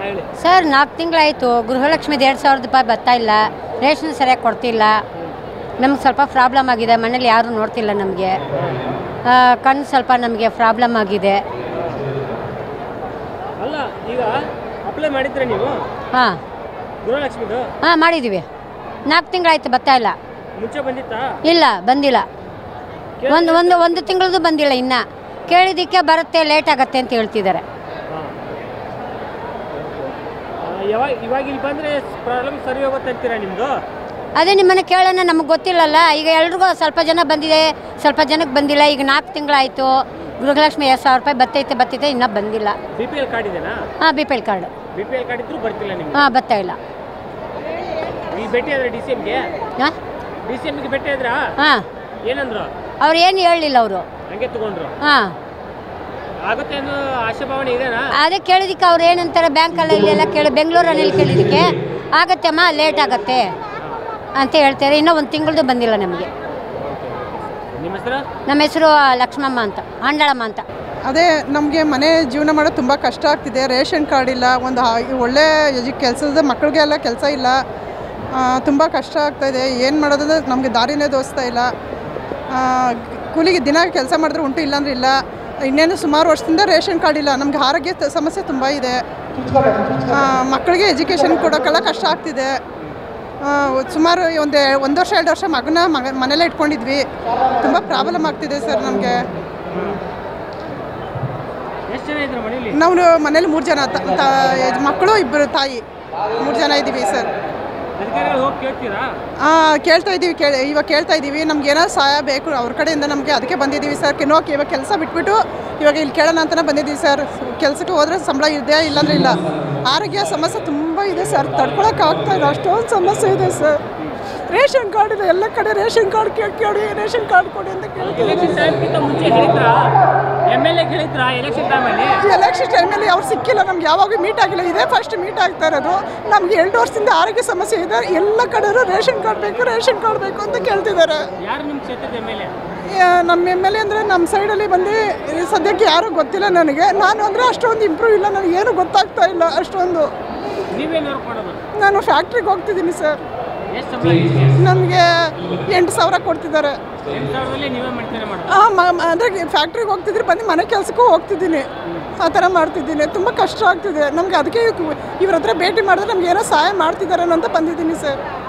ಹಾಂ ಹೇಳಿ ಸರ್ ನಾಲ್ಕು ತಿಂಗಳಾಯಿತು ಗೃಹಲಕ್ಷ್ಮಿದು ಎರಡು ಸಾವಿರದ ರೂಪಾಯಿ ಬರ್ತಾ ಇಲ್ಲ ರೇಷನ್ ಸರಿಯಾಗಿ ಕೊಡ್ತಿಲ್ಲ ನಮ್ಗೆ ಸ್ವಲ್ಪ ಪ್ರಾಬ್ಲಮ್ ಆಗಿದೆ ಮನೇಲಿ ಯಾರೂ ನೋಡ್ತಿಲ್ಲ ನಮಗೆ ಕಣ್ಣು ಸ್ವಲ್ಪ ನಮಗೆ ಪ್ರಾಬ್ಲಮ್ ಆಗಿದೆ ಅಲ್ಲ ಈಗ ಅಪ್ಲೈ ಮಾಡಿದ್ರೆ ನೀವು ಹಾಂ ಗೃಹಲಕ್ಷ್ಮಿದು ಹಾಂ ಮಾಡಿದ್ದೀವಿ ನಾಲ್ಕು ತಿಂಗಳಾಯ್ತು ಬರ್ತಾ ಇಲ್ಲ ಮುಂಚೆ ಬಂದಿತ್ತಾ ಇಲ್ಲ ಬಂದಿಲ್ಲ ಒಂದು ಒಂದು ಒಂದು ತಿಂಗಳದ್ದು ಬಂದಿಲ್ಲ ಇನ್ನು ಕೇಳಿದ್ದಕ್ಕೆ ಬರುತ್ತೆ ಲೇಟ್ ಆಗತ್ತೆ ಅಂತ ಹೇಳ್ತಿದ್ದಾರೆ ಹಾಂ ಯಾವಾಗ ಇವಾಗ ಇಲ್ಲಿ ಬಂದರೆ ಪ್ರಾಬ್ಲಮ್ ಸರಿ ಹೋಗುತ್ತೆ ಅಂತೀರಾ ನಿಮ್ಮದು ಅದೇ ನಿಮ್ಮನ್ನು ಕೇಳೋಣ ನಮಗೆ ಗೊತ್ತಿಲ್ಲಲ್ಲ ಈಗ ಎಲ್ರಿಗೂ ಸ್ವಲ್ಪ ಜನ ಬಂದಿದೆ ಸ್ವಲ್ಪ ಜನಕ್ಕೆ ಬಂದಿಲ್ಲ ಈಗ ನಾಲ್ಕು ತಿಂಗಳಾಯಿತು ಗೃಹಲಕ್ಷ್ಮಿ ಎರಡು ಸಾವಿರ ರೂಪಾಯಿ ಬತ್ತೈತೆ ಬತ್ತೈತೆ ಇನ್ನೂ ಬಂದಿಲ್ಲ ಬಿ ಪಿ ಎಲ್ ಕಾರ್ಡ್ ಇದೆನಾ ಹಾಂ B P L card B P L card ಇದ್ರೂ ಬರ್ತಿಲ್ಲ ನಿಮ್ಗೆ ಹಾಂ ಬರ್ತಾ ಇಲ್ಲ ಈ ಭೇಟಿ ಆದ್ರೆ ಡಿ ಸಿ ಎಮ್ಗೆ ಹಾಂ ಡಿ ಸಿ ಎಮ್ಗೆ ಭೇಟಿ ಆದ್ರಾ ಹಾಂ ಏನಂದ್ರು ಅವ್ರು ಏನು ಹೇಳಲಿಲ್ಲ ಅವರು ಹಂಗೆ ತಗೊಂಡ್ರು ಹಾಂ ಆಗುತ್ತೆ ಅನ್ನೋ ಆಶಾಭಾವನೆ ಇದೆನಾ ಅದೇ ಕೇಳಿದಕ್ಕೆ ಅವ್ರು ಏನಂತಾರೆ ಬ್ಯಾಂಕಲ್ಲಿ ಇಲ್ಲೆಲ್ಲ ಕೇಳಿ ಬೆಂಗಳೂರಲ್ಲಿ ಕೇಳಿದ್ದಕ್ಕೆ ಆಗತ್ತೆಮ್ಮ ಲೇಟ್ ಆಗತ್ತೆ ಅಂತ ಹೇಳ್ತಾರೆ ಇನ್ನೂ ಒಂದು ತಿಂಗಳದ್ದು ಬಂದಿಲ್ಲ ನಮಗೆ ನಿಮ್ಮ ಹೆಸರು ನಮ್ಮ ಹೆಸರು ಲಕ್ಷ್ಮಮ್ಮ ಅಂತ ಆಂಡಳಮ್ಮ ಅಂತ ಅದೇ ನಮಗೆ ಮನೆ ಜೀವನ ಮಾಡೋದು ತುಂಬ ಕಷ್ಟ ಆಗ್ತಿದೆ ರೇಷನ್ ಕಾರ್ಡ್ ಇಲ್ಲ ಒಂದು ಹಾ- ಈ ಒಳ್ಳೆ ಎಜು ಕೆಲಸದ ಮಕ್ಕಳಿಗೆಲ್ಲ ಕೆಲಸ ಇಲ್ಲ ತುಂಬ ಕಷ್ಟ ಆಗ್ತಾಯಿದೆ ಏನು ಮಾಡೋದಂದ್ರೆ ನಮಗೆ ದಾರಿನೇ ದೋಸ್ತಾ ಇಲ್ಲ ಆ, ಕೂಲಿಗೆ ದಿನ ಕೆಲಸ ಮಾಡಿದ್ರೆ ಉಂಟು ಇಲ್ಲಾಂದ್ರೆ ಇಲ್ಲ ಇನ್ನೇನು ಸುಮಾರು ವರ್ಷದಿಂದ ರೇಷನ್ ಕಾರ್ಡ್ ಇಲ್ಲ ನಮಗೆ ಆರೋಗ್ಯ ತ- ಸಮಸ್ಯೆ ತುಂಬ ಇದೆ ಆ, ಮಕ್ಕಳಿಗೆ ಎಜುಕೇಷನ್ ಕೊಡೋಕ್ಕೆಲ್ಲ ಕಷ್ಟ ಆಗ್ತಿದೆ ಆ, ಸುಮಾರು ಒಂದು ಒಂದು ವರ್ಷ ಎರಡು ವರ್ಷ ಮಗನ ಮಗ ಮನೇಲೇ ಇಟ್ಕೊಂಡಿದ್ವಿ ತುಂಬ ಪ್ರಾಬ್ಲಮ್ ಆಗ್ತಿದೆ ಸರ್ ನಮಗೆ ಎಷ್ಟು ಜನ ಇದ್ರು ಮನೇಲಿ ನಾವು ಮನೇಲಿ ಮೂರು ಜನ ತ- ತ- ಮಕ್ಕಳು ಇಬ್ಬರು ತಾಯಿ ಮೂರು ಜನ ಇದ್ದೀವಿ ಸರ್ ಅಧಿಕಾರಿಗಳು ಹೋಗಿ ಕೇಳ್ತೀರಾ ಆ, ಕೇಳ್ತಾ ಇದ್ದೀವಿ ಕೇಳಿ ಇವಾಗ ಕೇಳ್ತಾ ಇದ್ದೀವಿ ನಮ್ಗೆ ಏನೋ ಸಹಾಯ ಬೇಕು ಅವ್ರ ಕಡೆಯಿಂದ ನಮಗೆ ಅದಕ್ಕೆ ಬಂದಿದ್ದೀವಿ ಸರ್ ಕಿನ್ನೋಕೆ ಇವಾಗ ಕೆಲಸ ಬಿಟ್ಬಿಟ್ಟು ಇವಾಗ ಇಲ್ಲಿ ಕೇಳೋಣ ಅಂತಲೇ ಬಂದಿದ್ದೀವಿ ಸರ್ ಕೆಲಸಕ್ಕೆ ಹೋದ್ರೆ ಸಂಬಳ ಇದೆ ಇಲ್ಲಾಂದ್ರೆ ಇಲ್ಲ ಆರೋಗ್ಯ ಸಮಸ್ಯೆ ತುಂಬ ಇದೆ ಸರ್ ತಡ್ಕೊಳಕ್ಕೆ ಆಗ್ತಾ ಇಲ್ಲ ಅಷ್ಟೊಂದು ಸಮಸ್ಯೆ ಇದೆ ಸರ್ ರೇಷನ್ ಕಾರ್ಡ್ ಇದೆ ಎಲ್ಲ ಕಡೆ ರೇಷನ್ ಕಾರ್ಡ್ ಕೇಳಿ ಕೇಳಿ ರೇಷನ್ ಕಾರ್ಡ್ ಕೊಡಿ ಅಂತ ಕೇಳ್ತೀವಿ ಎಲೆಕ್ಷನ್ ಟೈಮ್ಗಿಂತ ಮುಂಚೆ ಹೇಳಿದ್ರಾ ಎಮ್ ಎಲ್ ಎ ಹೇಳಿದ್ರಾ ಎಲೆಕ್ಷನ್ ಟೈಮಲ್ಲಿ ಎಲೆಕ್ಷನ್ ಟೈಮಲ್ಲಿ ಅವ್ರು ಸಿಕ್ಕಿಲ್ಲ ನಮ್ಗೆ ಯಾವಾಗೂ ಮೀಟ್ ಆಗಿಲ್ಲ ಇದೇ ಫಸ್ಟ್ ಮೀಟ್ ಆಗ್ತಾ ಇರೋದು ನಮ್ಗೆ ಎರಡು ವರ್ಷದಿಂದ ಆರೋಗ್ಯ ಸಮಸ್ಯೆ ಇದೆ ಎಲ್ಲ ಕಡೆಯೂ ರೇಷನ್ ಕಾರ್ಡ್ ಬೇಕು ರೇಷನ್ ಕಾರ್ಡ್ ಬೇಕು ಅಂತ ಕೇಳ್ತಿದ್ದಾರೆ ಯಾರು ನಿಮ್ಮ ಕ್ಷೇತ್ರದ ಎಮ್ ಎಲ್ ಎ ಯಾ- ನಮ್ಮ ಎಮ್ ಎಲ್ ಎ ಅಂದರೆ ನಮ್ಮ ಸೈಡಲ್ಲಿ ಬಂದು ಈ ಸದ್ಯಕ್ಕೆ ಯಾರೂ ಗೊತ್ತಿಲ್ಲ ನನಗೆ ನಾನು ಅಂದರೆ ಅಷ್ಟೊಂದು ಇಂಪ್ರೂವ್ ಇಲ್ಲ ನನಗೇನು ಗೊತ್ತಾಗ್ತಾ ಇಲ್ಲ ಅಷ್ಟೊಂದು ನೀವೇನು ವರ್ಕ್ ಮಾಡೋದು ನಾನು ಫ್ಯಾಕ್ಟ್ರಿಗೆ ಹೋಗ್ತಿದ್ದೀನಿ ಸರ್ ಎಷ್ಟು ಸಂಬಳ ಇದೆ ನನಗೆ ಎಂಟು ಸಾವಿರ ಕೊಡ್ತಿದ್ದಾರೆ ಎಂಟು ಸಾವಿರದಲ್ಲಿ ನೀವೇ ಮಾಡ್ತಾರೆ ಮಾಡೋದು ಹಾಂ ಅಂದರೆ ಫ್ಯಾಕ್ಟ್ರಿಗೆ ಹೋಗ್ತಿದ್ರೆ ಬಂದು ಮನೆ ಕೆಲಸಕ್ಕೂ ಹೋಗ್ತಿದ್ದೀನಿ ಆ ಥರ ಮಾಡ್ತಿದ್ದೀನಿ ತುಂಬ ಕಷ್ಟ ಆಗ್ತಿದೆ ನಮಗೆ ಅದಕ್ಕೆ ಇವ್ರ ಹತ್ರ ಭೇಟಿ ಮಾಡಿದ್ರೆ ನಮ್ಗೆ ಏನೋ ಸಹಾಯ ಮಾಡ್ತಿದ್ದಾರೆ ಅಂತ ಬಂದಿದ್ದೀನಿ ಸರ್